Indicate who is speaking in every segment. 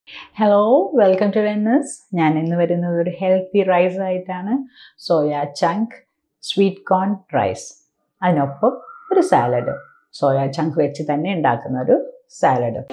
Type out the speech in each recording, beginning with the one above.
Speaker 1: hello welcome to വെന്നസ് ഞാൻ ഇന്ന് വരുന്നത് ഒരു ഹെൽത്തി റൈസ് ആയിട്ടാണ് soya chunk sweet corn rice അതിനൊപ്പം ഒരു സാലഡ് സോയ ചങ്ക് വെച്ച് തന്നെ ഉണ്ടാക്കുന്ന ഒരു സാലഡ്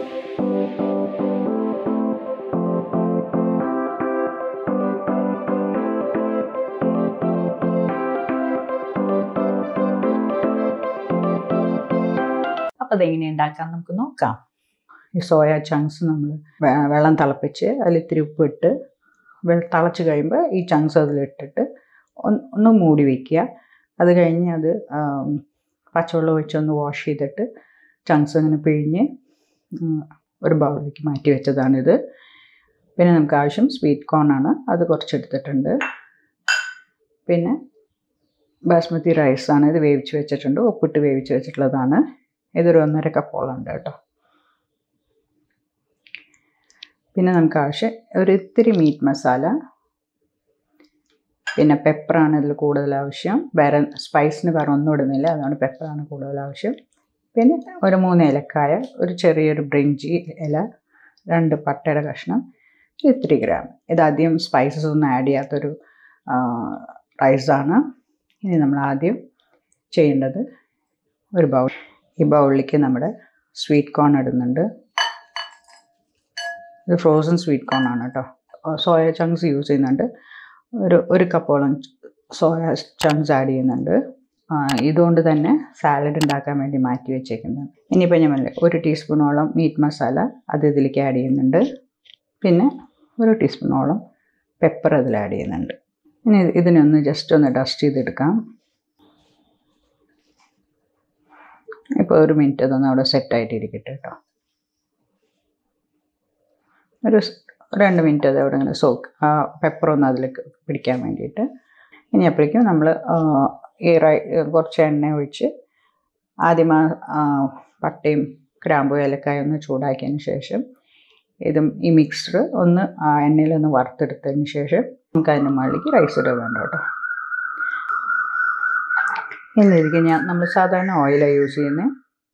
Speaker 1: അപ്പോൾ അതെങ്ങനെ ഉണ്ടാക്കാൻ നമുക്ക് നോക്കാം ഈ സോയ ചങ്ക്സ് നമ്മൾ വെള്ളം തിളപ്പിച്ച് അതിൽ ഇത്തിരി ഉപ്പിട്ട് വെള്ളം തിളച്ച് കഴിയുമ്പോൾ ഈ ചങ്ക്സ് അതിലിട്ടിട്ട് ഒന്ന് ഒന്ന് മൂടി വയ്ക്കുക അത് കഴിഞ്ഞ് അത് ആം, പച്ചവെള്ളം ഒഴിച്ചൊന്ന് വാഷ് ചെയ്തിട്ട് ചങ്ക്സ് അങ്ങനെ പിഴിഞ്ഞ് ഉം, ഒരു ബൗളിലേക്ക് മാറ്റി വെച്ചതാണിത് പിന്നെ നമുക്ക് ആവശ്യം സ്വീറ്റ് കോൺ ആണ് അത് കുറച്ചെടുത്തിട്ടുണ്ട് പിന്നെ ബാസ്മതി റൈസാണ് ഇത് വേവിച്ച് വെച്ചിട്ടുണ്ട് ഉപ്പിട്ട് വേവിച്ച് വെച്ചിട്ടുള്ളതാണ് ഇതൊരു ഒന്നര കപ്പോളം ഉണ്ട് കേട്ടോ പിന്നെ നമുക്ക് ആവശ്യം ഒരു ഇത്തിരി മീറ്റ് മസാല പിന്നെ പെപ്പറാണ് ഇതിൽ കൂടുതൽ ആവശ്യം വേറെ സ്പൈസിന് വേറെ ഒന്നും ഇടുന്നില്ല അതുകൊണ്ട് പെപ്പറാണ് കൂടുതൽ ആവശ്യം പിന്നെ ഒരു മൂന്ന് ഏലക്കായ ഒരു ചെറിയൊരു ബ്രിഞ്ചി ഇല രണ്ട് പട്ടയുടെ കഷ്ണം ഇത്തിരി ഗ്രാം ഇത് അധികം സ്പൈസസ് ഒന്നും ആഡ് ചെയ്യാത്തൊരു റൈസാണ് ഇനി നമ്മൾ ആദ്യം ചെയ്യേണ്ടത് ഒരു ബൗൾ ഈ ബൗളിലേക്ക് നമ്മുടെ സ്വീറ്റ് കോൺ ഇടുന്നുണ്ട് ഇത് ഫ്രോസൺ സ്വീറ്റ് കോൺ ആണ് കേട്ടോ സോയ ചങ്ക്സ് യൂസ് ചെയ്യുന്നുണ്ട് ഒരു ഒരു കപ്പോളം സോയ ചങ്ക്സ് ആഡ് ചെയ്യുന്നുണ്ട് ആ, ഇതുകൊണ്ട് തന്നെ സാലഡ് ഉണ്ടാക്കാൻ വേണ്ടി മാറ്റി വെച്ചേക്കുന്നത് ഇനിയിപ്പോൾ ഞാൻ പറഞ്ഞില്ലേ ഒരു ടീസ്പൂണോളം മീറ്റ് മസാല അത് ഇതിലേക്ക് ആഡ് ചെയ്യുന്നുണ്ട് പിന്നെ ഒരു ടീസ്പൂണോളം പെപ്പർ അതിൽ ആഡ് ചെയ്യുന്നുണ്ട് ഇനി ഇത് ഇതിനൊന്ന് ജസ്റ്റ് ഒന്ന് ഡസ്റ്റ് ചെയ്തെടുക്കാം ഇപ്പോൾ ഒരു മിനിറ്റ് അതൊന്ന് അവിടെ സെറ്റായിട്ട് ഇരിക്കട്ടെ കേട്ടോ ഒരു സ് രണ്ട് മിനിറ്റ് അത് അവിടെ ഇങ്ങനെ സോക്ക് ആ പെപ്പർ ഒന്ന് അതിലേക്ക് പിടിക്കാൻ വേണ്ടിയിട്ട് ഇനി അപ്പോഴേക്കും നമ്മൾ ഈ റൈ കുറച്ച് എണ്ണ ഒഴിച്ച് ആദ്യം ആ ആ, പട്ടയും ഗ്രാമ്പു ഏലക്കായ ഒന്ന് ചൂടാക്കിയതിന് ശേഷം ഇതും ഈ മിക്സ്ചർ ഒന്ന് ആ എണ്ണയിലൊന്ന് വറുത്തെടുത്തതിന് ശേഷം നമുക്ക് അതിൻ്റെ മുകളിലേക്ക് റൈസ് ഇടുക വേണ്ട കേട്ടോ ഇനി ഇതിലേക്ക് ഞാൻ നമ്മൾ സാധാരണ ഓയിലാണ് യൂസ് ചെയ്യുന്നത്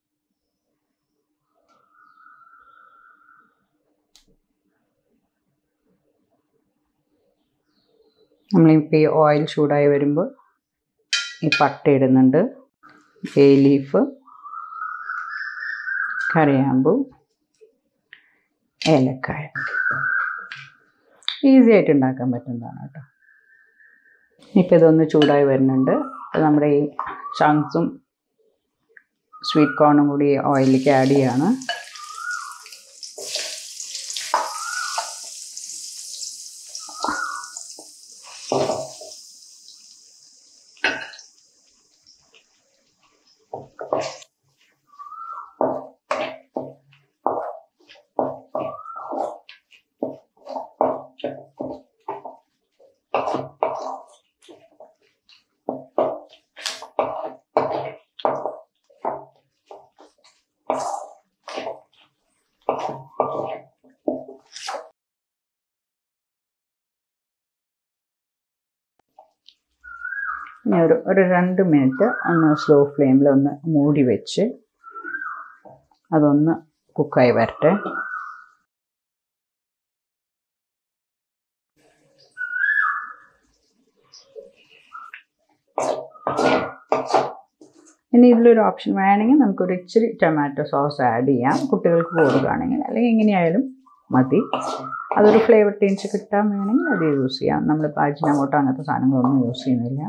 Speaker 1: നമ്മളിപ്പോൾ ഈ ഓയിൽ ചൂടായി വരുമ്പോൾ ഈ പട്ട ഇടുന്നുണ്ട് ബേ ലീഫ് കറിയാമ്പു ഏലക്കായ ഈസി ആയിട്ട് ഉണ്ടാക്കാൻ പറ്റുന്നതാണ് കേട്ടോ ഇപ്പം ഇതൊന്ന് ചൂടായി വരുന്നുണ്ട് അപ്പോൾ നമ്മുടെ ഈ ചങ്ക്സും സ്വീറ്റ് കോണും കൂടി ഓയിലിലേക്ക് ആഡ് ചെയ്യാണ് ഇനി ഒരു ഒരു രണ്ട് മിനിറ്റ് ഒന്ന് സ്ലോ ഫ്ലെയിമിൽ ഒന്ന് മൂടി വെച്ച് അതൊന്ന് കുക്കായി വരട്ടെ ഇനി ഇതിലൊരു ഓപ്ഷൻ വേണമെങ്കിൽ നമുക്കൊരു ഇച്ചിരി ടൊമാറ്റോ സോസ് ആഡ് ചെയ്യാം കുട്ടികൾക്ക് കൊടുക്കുകയാണെങ്കിൽ അല്ലെങ്കിൽ എങ്ങനെയായാലും മതി അതൊരു ഫ്ലേവർ ടേസ്റ്റ് കിട്ടാൻ വേണമെങ്കിൽ അത് യൂസ് ചെയ്യാം നമ്മൾ പാജിനമോട്ടോ അങ്ങനത്തെ സാധനങ്ങളൊന്നും യൂസ് ചെയ്യുന്നില്ല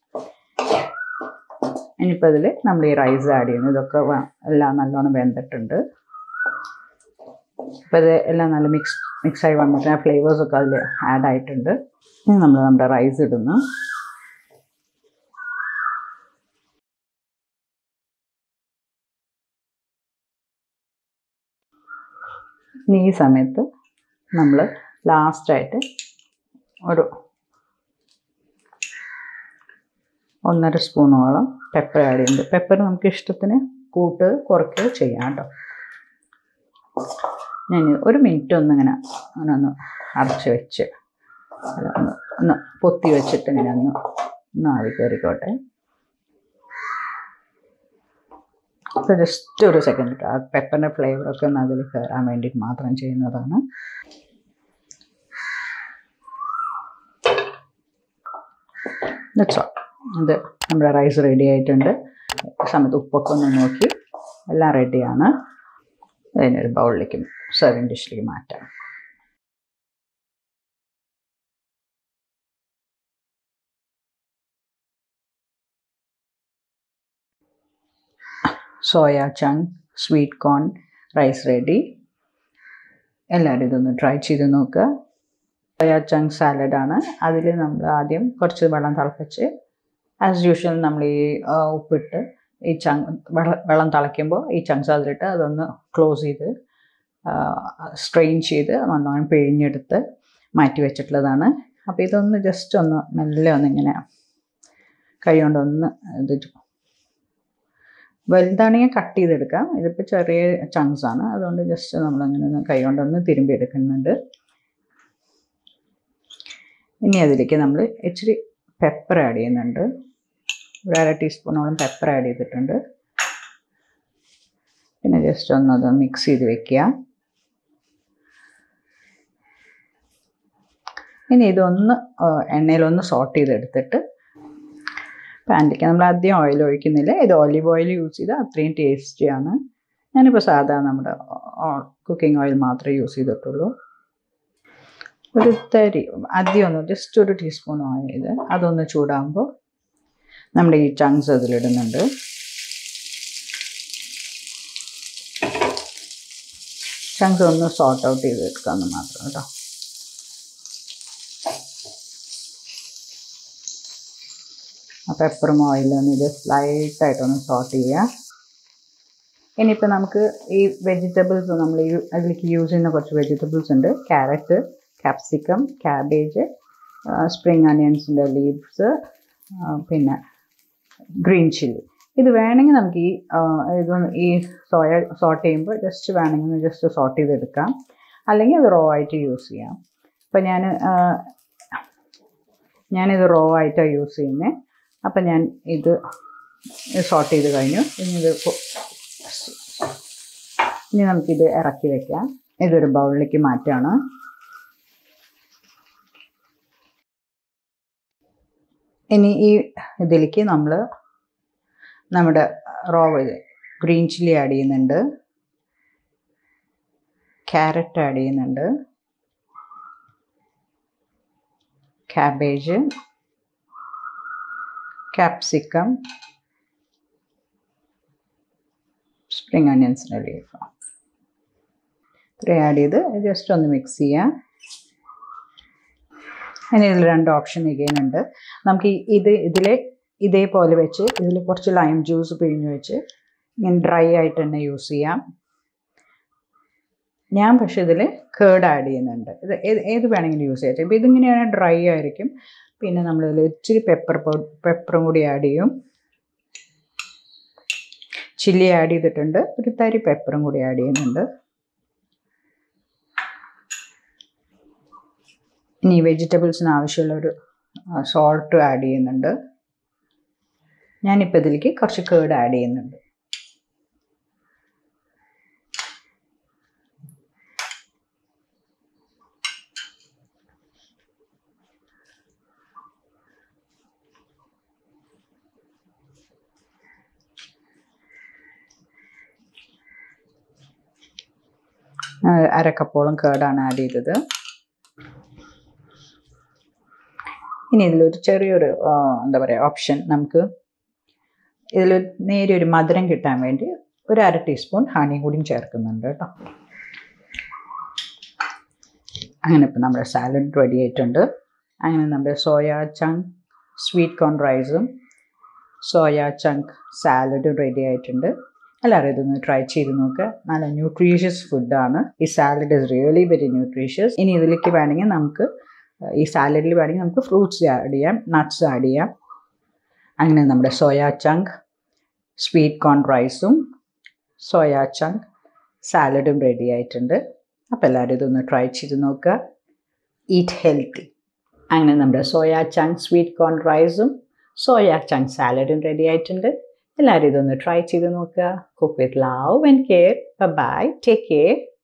Speaker 1: ഇനിയിപ്പോൾ ഇതിൽ നമ്മൾ ഈ റൈസ് ആഡ് ചെയ്യുന്നു ഇതൊക്കെ വ- എല്ലാം നല്ലോണം വെന്തിട്ടുണ്ട് അപ്പോൾ ഇത് എല്ലാം നല്ല മിക്സ് മിക്സായി വന്നിട്ട് ആ ഫ്ലേവേഴ്സൊക്കെ അതിൽ ആഡ് ആയിട്ടുണ്ട് ഇനി നമ്മൾ നമ്മുടെ റൈസ് ഇടുന്നു ഇനി ഈ സമയത്ത് നമ്മൾ ലാസ്റ്റായിട്ട് ഒരു ഒന്നര സ്പൂണോളം പെപ്പർ ആഡ് ചെയ്യുന്നുണ്ട് പെപ്പർ നമുക്ക് ഇഷ്ടത്തിന് കൂട്ട് കുറയ്ക്കുകയോ ചെയ്യാം കേട്ടോ ഞാൻ ഒരു മിനിറ്റ് ഒന്നിങ്ങനെ അങ്ങനെ ഒന്ന് അടച്ച് വെച്ച് അല്ല, ഒന്ന് ഒന്ന് പൊത്തി വെച്ചിട്ട് ഇങ്ങനെ ഒന്ന് ഒന്ന് ആവി കയറിക്കോട്ടെ അപ്പോൾ ജസ്റ്റ് ഒരു സെക്കൻഡ് ഇട്ട് ആ പെപ്പറിൻ്റെ ഫ്ലേവറൊക്കെ ഒന്ന് അതിൽ കയറാൻ വേണ്ടിയിട്ട് മാത്രം ചെയ്യുന്നതാണ് ദറ്റ്സ് ഓൾ ഇത് നമ്മുടെ റൈസ് റെഡി ആയിട്ടുണ്ട് സമയത്ത് ഉപ്പൊക്കെ ഒന്ന് നോക്കി എല്ലാം റെഡിയാണ് അതിനൊരു ബൗളിലേക്ക് സെർവിങ് ഡിഷിലേക്ക് മാറ്റാം soya chunk sweet corn rice ready എല്ലാവരും ഇതൊന്ന് ട്രൈ ചെയ്ത് നോക്കുക സോയ ചങ്ക് സാലഡാണ് അതിൽ നമ്മൾ ആദ്യം കുറച്ച് വെള്ളം തിളപ്പിച്ച് ആസ് യൂഷ്വൽ നമ്മൾ ഈ ആ, ഉപ്പിട്ട് ഈ ചങ്ക് വെള്ളം വെള്ളം തിളയ്ക്കുമ്പോൾ ഈ ചങ്ക്സ് അതിലിട്ട് അതൊന്ന് ക്ലോസ് ചെയ്ത് സ്ട്രെയിൻ ചെയ്ത് നന്നായി പിഴിഞ്ഞെടുത്ത് മാറ്റി വെച്ചിട്ടുള്ളതാണ് അപ്പോൾ ഇതൊന്ന് ജസ്റ്റ് ഒന്ന് മെല്ലെ ഒന്നിങ്ങനെ കൈ കൊണ്ടൊന്ന് ഇത് വലുതാണെങ്കിൽ കട്ട് ചെയ്തെടുക്കാം ഇതിപ്പോൾ ചെറിയ ചങ്ക്സ് ആണ് അതുകൊണ്ട് ജസ്റ്റ് നമ്മളങ്ങനെ ഒന്ന് കൈ കൊണ്ടൊന്ന് തിരുമ്പി എടുക്കുന്നുണ്ട് ഇനി അതിലേക്ക് നമ്മൾ ഇച്ചിരി പെപ്പർ ആഡ് ചെയ്യുന്നുണ്ട് ഒരു അര ടീസ്പൂണോളം പെപ്പർ ആഡ് ചെയ്തിട്ടുണ്ട് പിന്നെ ജസ്റ്റ് ഒന്ന് അത് മിക്സ് ചെയ്ത് വെക്കുക ഇനി ഇതൊന്ന് ആ, എണ്ണയിലൊന്ന് സോട്ട് ചെയ്തെടുത്തിട്ട് പാനിലേക്ക് നമ്മൾ ആദ്യം ഓയിൽ ഒഴിക്കുന്നില്ല ഇത് ഒലിവ് ഓയിൽ യൂസ് ചെയ്താൽ അത്രയും ടേസ്റ്റിയാണ് ഞാനിപ്പോൾ സാധാരണ നമ്മുടെ കുക്കിംഗ് ഓയിൽ മാത്രമേ യൂസ് ചെയ്തിട്ടുള്ളൂ ഒരു തരി ആദ്യം ഒന്ന് ജസ്റ്റ് ഒരു ടീസ്പൂൺ ഓയിൽ അതൊന്ന് ചൂടാകുമ്പോൾ നമ്മുടെ ഈ ചങ്ക്സ് അതിലിടുന്നുണ്ട് ചങ്ക്സ് ഒന്ന് സോർട്ട് ഔട്ട് ചെയ്തെടുക്കാമെന്ന് മാത്രം കേട്ടോ ആ പെപ്പറും ഓയിലും ഒന്ന് ജസ്റ്റ് ലൈറ്റായിട്ടൊന്ന് സോട്ട് ചെയ്യുക ഇനിയിപ്പോൾ നമുക്ക് ഈ വെജിറ്റബിൾസ് നമ്മൾ ഈ അതിലേക്ക് യൂസ് ചെയ്യുന്ന കുറച്ച് വെജിറ്റബിൾസ് ഉണ്ട് ക്യാരറ്റ് ക്യാപ്സിക്കം ക്യാബേജ് സ്പ്രിങ് അനിയൻസിൻ്റെ ലീവ്സ് പിന്നെ ഗ്രീൻ ചില്ലി ഇത് വേണമെങ്കിൽ നമുക്ക് ഈ ആ, ഇത് ഈ സോയ സോട്ട് ചെയ്യുമ്പോൾ ജസ്റ്റ് വേണമെങ്കിൽ ജസ്റ്റ് സോട്ട് ചെയ്തെടുക്കാം അല്ലെങ്കിൽ അത് റോ ആയിട്ട് യൂസ് ചെയ്യാം ഇപ്പം ഞാൻ ഞാനിത് റോ ആയിട്ടാണ് യൂസ് ചെയ്യുന്നത് അപ്പം ഞാൻ ഇത് സോട്ട് ചെയ്ത് കഴിഞ്ഞു ഇനി ഇത് പൊ- ഇനി നമുക്കിത് ഇറക്കി വെക്കാം ഇതൊരു ബൗളിലേക്ക് മാറ്റാണ് ഇനി ഈ ഇതിലേക്ക് നമ്മൾ നമ്മുടെ റോ ഗ്രീൻ ചില്ലി ആഡ് ചെയ്യുന്നുണ്ട് ക്യാരറ്റ് ആഡ് ചെയ്യുന്നുണ്ട് ക്യാബേജ് ക്യാപ്സിക്കം സ്പ്രിങ് ഓണിയൻസിൻ്റെ ലീഫ് ഇത്രയും ആഡ് ചെയ്ത് ജസ്റ്റ് ഒന്ന് മിക്സ് ചെയ്യാം ഇനി ഇതിൽ രണ്ട് ഓപ്ഷൻ again ഉണ്ട് നമുക്ക് ഈ- ഇത് ഇതിലെ ഇതേപോലെ വെച്ച് ഇതിൽ കുറച്ച് ലൈം ജ്യൂസ് പിഴിഞ്ഞ് വെച്ച് ഇങ്ങനെ ഡ്രൈ ആയിട്ട് തന്നെ യൂസ് ചെയ്യാം ഞാൻ പക്ഷേ ഇതിൽ കേർഡ് ആഡ് ചെയ്യുന്നുണ്ട് ഇത് ഏത് ഏത് വേണമെങ്കിലും യൂസ് ചെയ്യാം ഇപ്പോൾ ഇതിങ്ങനെയാണ് ഡ്രൈ ആയിരിക്കും പിന്നെ നമ്മളിതിൽ ഇച്ചിരി പെപ്പർ പെപ്പറും കൂടി ആഡ് ചെയ്യും ചില്ലി ആഡ് ചെയ്തിട്ടുണ്ട് ഒരു തരി പെപ്പറും കൂടി ആഡ് ചെയ്യുന്നുണ്ട് ഇനി വെജിറ്റബിൾസിന് ആവശ്യമുള്ളൊരു സോൾട്ട് ആഡ് ചെയ്യുന്നുണ്ട് ഞാനിപ്പോൾ ഇതിലേക്ക് കുറച്ച് കേർഡ് ആഡ് ചെയ്യുന്നുണ്ട് ആ, അര കപ്പോളം കേർഡാണ് ആഡ് ചെയ്തത് ഇനി ഇതിലൊരു ചെറിയൊരു ആ, എന്താ പറയുക ഓപ്ഷൻ നമുക്ക് ഇതിൽ നേരെ ഒരു മധുരം കിട്ടാൻ വേണ്ടി ഒരു അര ടീസ്പൂൺ ഹണിയും കൂടിയും ചേർക്കുന്നുണ്ട് കേട്ടോ അങ്ങനെ ഇപ്പം നമ്മുടെ സാലഡ് റെഡി ആയിട്ടുണ്ട് അങ്ങനെ നമ്മുടെ സോയ ചങ്ക് സ്വീറ്റ് കോൺ റൈസും സോയ ചങ്ക് സാലഡും റെഡി ആയിട്ടുണ്ട് എല്ലാവരും ഇതൊന്ന് ട്രൈ ചെയ്ത് നോക്കുക നല്ല ന്യൂട്രീഷ്യസ് ഫുഡാണ് ഈ salad is really very nutritious ഇനി ഇതിലേക്ക് വേണമെങ്കിൽ നമുക്ക് ഈ സാലഡിൽ വേണമെങ്കിൽ നമുക്ക് ഫ്രൂട്ട്സ് ആഡ് ചെയ്യാം നട്ട്സ് ആഡ് ചെയ്യാം അങ്ങനെ നമ്മുടെ സോയ ചങ്ക് സ്വീറ്റ് കോൺ റൈസും സോയ ചങ്ക് സാലഡും റെഡി ആയിട്ടുണ്ട് അപ്പോൾ എല്ലാവരും ഇതൊന്ന് ട്രൈ ചെയ്ത് നോക്കുക ഈറ്റ് ഹെൽത്തി അങ്ങനെ നമ്മുടെ സോയ ചങ്ക് സ്വീറ്റ് കോൺ റൈസും സോയ ചങ്ക് സാലഡും റെഡി ആയിട്ടുണ്ട് എല്ലാവരും ഇതൊന്ന് ട്രൈ ചെയ്ത് നോക്കുക cook with love and care bye take care